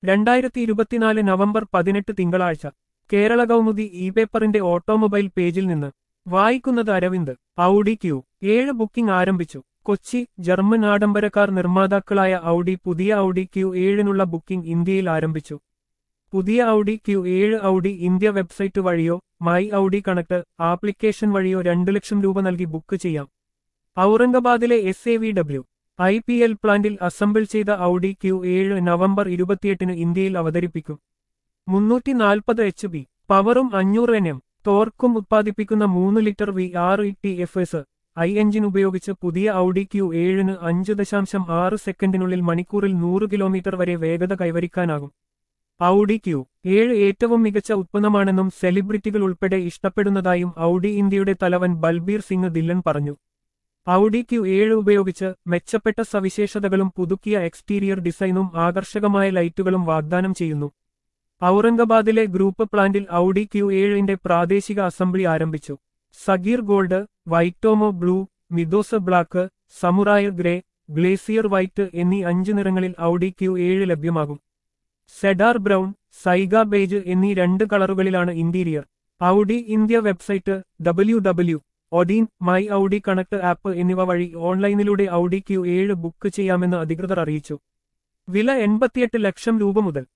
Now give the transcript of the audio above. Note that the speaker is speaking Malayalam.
രണ്ടായിരത്തി ഇരുപത്തിനാല് നവംബർ പതിനെട്ട് തിങ്കളാഴ്ച കേരള കൗമുദി ഇ പേപ്പറിന്റെ ഓട്ടോമൊബൈൽ പേജിൽ നിന്ന് വായിക്കുന്നത് അരവിന്ദ് ഔഡി ക്യൂ ഏഴ് ബുക്കിംഗ് ആരംഭിച്ചു കൊച്ചി ജർമ്മൻ ആഡംബരക്കാർ നിർമ്മാതാക്കളായ ഔഡി പുതിയ ഔഡി ക്യൂ ഏഴിനുള്ള ബുക്കിംഗ് ഇന്ത്യയിൽ ആരംഭിച്ചു പുതിയ ഔഡി ക്യൂ ഏഴ് ഔഡി ഇന്ത്യ വെബ്സൈറ്റ് വഴിയോ മൈ ഔഡി കണക്ട് ആപ്ലിക്കേഷൻ വഴിയോ രണ്ടു ലക്ഷം രൂപ നൽകി ബുക്ക് ചെയ്യാം ഔറംഗാബാദിലെ S A V W I P L പ്ലാന്റിൽ അസംബിൾ ചെയ്ത ഔഡി ക്യൂ ഏഴ് നവംബർ ഇരുപത്തിയെട്ടിന് ഇന്ത്യയിൽ അവതരിപ്പിക്കും മുന്നൂറ്റി നാൽപ്പത് എച്ച് ബി പവറും അഞ്ഞൂറ് എൻ എം ടോർക്കും ഉത്പാദിപ്പിക്കുന്ന മൂന്ന് litre V R E T F S I engine ഉപയോഗിച്ച് പുതിയ ഔഡി ക്യൂ ഏഴിന് അഞ്ച് ദശാംശം ആറ് സെക്കൻഡിനുള്ളിൽ മണിക്കൂറിൽ നൂറ് കിലോമീറ്റർ വരെ വേഗത കൈവരിക്കാനാകും ഔഡി ക്യൂ ഏഴ് ഏറ്റവും മികച്ച ഉത്പന്നമാണെന്നും സെലിബ്രിറ്റികൾ ഉൾപ്പെടെ ഇഷ്ടപ്പെടുന്നതായും ഔഡി ഇന്ത്യയുടെ തലവൻ ബൽബീർ സിംഗ് ദില്ലൻ പറഞ്ഞു ഔഡി ക്യൂ ഏഴ് ഉപയോഗിച്ച് മെച്ചപ്പെട്ട സവിശേഷതകളും പുതുക്കിയ എക്സ്റ്റീരിയർ ഡിസൈനും ആകർഷകമായ ലൈറ്റുകളും വാഗ്ദാനം ചെയ്യുന്നു ഔറംഗാബാദിലെ ഗ്രൂപ്പ് പ്ലാന്റിൽ ഔഡി ക്യൂ ഏഴിന്റെ പ്രാദേശിക അസംബ്ലി ആരംഭിച്ചു Sakhir gold Waitomo blue Mythos black Samurai grey glacier white എന്നീ അഞ്ച് നിറങ്ങളിൽ ഔഡി ക്യൂ ഏഴ് ലഭ്യമാകും സെഡാർ ബ്രൗൺ സൈഗ ബേജ് എന്നീ രണ്ട് കളറുകളിലാണ് interior Audi India website W W ഒഡീൻ മൈ ഔഡി കണക്ട് ആപ്പ് എന്നിവ വഴി ഓൺലൈനിലൂടെ ഔഡി ക്യൂ ഏഴ് ബുക്ക് ചെയ്യാമെന്ന് അധികൃതർ അറിയിച്ചു വില എൺപത്തിയെട്ട് ലക്ഷം രൂപ മുതൽ